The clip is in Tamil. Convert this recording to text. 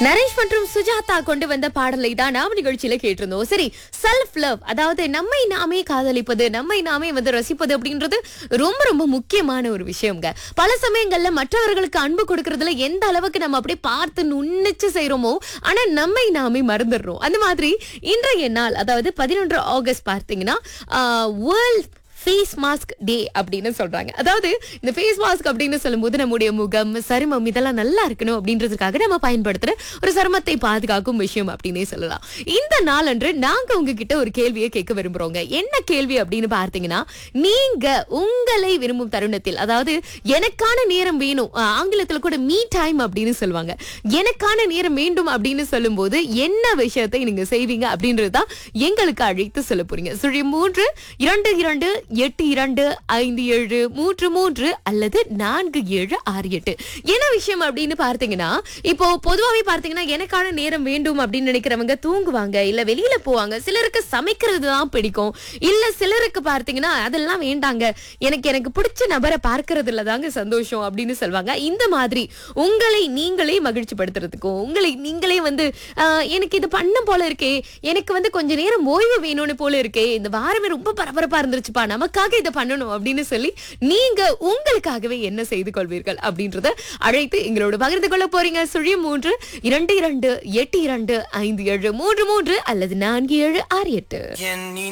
நரேஷ் மற்றும் சுஜாதா கொண்டு வந்த பாடலை தான் நாம் நிகழ்ச்சியில கேட்டிருந்தோம் சரி செல்ஃப் லவ் அதாவது நம்மை நாமே காதலிப்பது நம்மை நாமே வந்து ரசிப்பது அப்படின்றது ரொம்ப ரொம்ப முக்கியமான ஒரு விஷயம்ங்க பல சமயங்கள்ல மற்றவர்களுக்கு அன்பு கொடுக்கறதுல எந்த அளவுக்கு நம்ம அப்படியே பார்த்து நுண்ணிச்சு செய்றோமோ ஆனா நம்மை நாமே மறந்துடுறோம் அந்த மாதிரி இன்றைய நாள் அதாவது பதினொன்று ஆகஸ்ட் பார்த்தீங்கன்னா வேர்ல்ட் ஃபேஸ் மாஸ்க் டே அப்படின்னு சொல்றாங்க அதாவது இந்த ஃபேஸ் மாஸ்க் அப்படின்னு சொல்லும்போது நம்முடைய முகம் சருமம் இதெல்லாம் நல்லா இருக்கணும் அப்படின்றதுக்காக நம்ம பயன்படுத்துற ஒரு சருமத்தை பாதுகாக்கும் விஷயம் அப்படின்னே சொல்லலாம் இந்த நாளன்று நாங்க உங்ககிட்ட ஒரு கேள்வியை கேட்க விரும்புறோங்க என்ன கேள்வி அப்படின்னு பார்த்தீங்கன்னா நீங்க உங்களை விரும்பும் தருணத்தில் அதாவது எனக்கான நேரம் வேணும் ஆஹ் ஆங்கிலத்துல கூட மீ டைம் அப்படின்னு சொல்லுவாங்க எனக்கான நேரம் வேண்டும் அப்படின்னு சொல்லும்போது என்ன விஷயத்தை நீங்க செய்வீங்க அப்படின்றதுதான் எங்களுக்கு அழைத்து சொல்ல போறீங்க சுழி மூன்று இரண்டு இரண்டு எட்டு இரண்டு ஐந்து ஏழு மூன்று மூன்று அல்லது நான்கு ஏழு ஆறு எட்டு என்ன விஷயம் அப்படின்னு பார்த்தீங்கன்னா இப்போ பொதுவாகவே பார்த்தீங்கன்னா எனக்கான நேரம் வேண்டும் அப்படின்னு நினைக்கிறவங்க தூங்குவாங்க இல்ல வெளியில போவாங்க சிலருக்கு சமைக்கிறது தான் பிடிக்கும் இல்ல சிலருக்கு பார்த்தீங்கன்னா அதெல்லாம் வேண்டாங்க எனக்கு எனக்கு பிடிச்ச நபரை பார்க்கறதுல தாங்க சந்தோஷம் அப்படின்னு சொல்லுவாங்க இந்த மாதிரி உங்களை நீங்களே மகிழ்ச்சி படுத்துறதுக்கும் உங்களை நீங்களே வந்து ஆஹ், எனக்கு இது பண்ண போல இருக்கே எனக்கு வந்து கொஞ்ச நேரம் ஓய்வு வேணும்னு போல இருக்கே இந்த வாரமே ரொம்ப பரபரப்பா இருந்துருச்சுப்பா நமக்காக இதை பண்ணணும் அப்படின்னு சொல்லி நீங்க உங்களுக்காகவே என்ன செய்து கொள்வீர்கள் அப்படின்றத அழைத்து எங்களோட பகிர்ந்து கொள்ள போறீங்க சுழி மூன்று இரண்டு இரண்டு எட்டு இரண்டு ஐந்து ஏழு மூன்று மூன்று அல்லது நான்கு ஏழு ஆறு எட்டு என்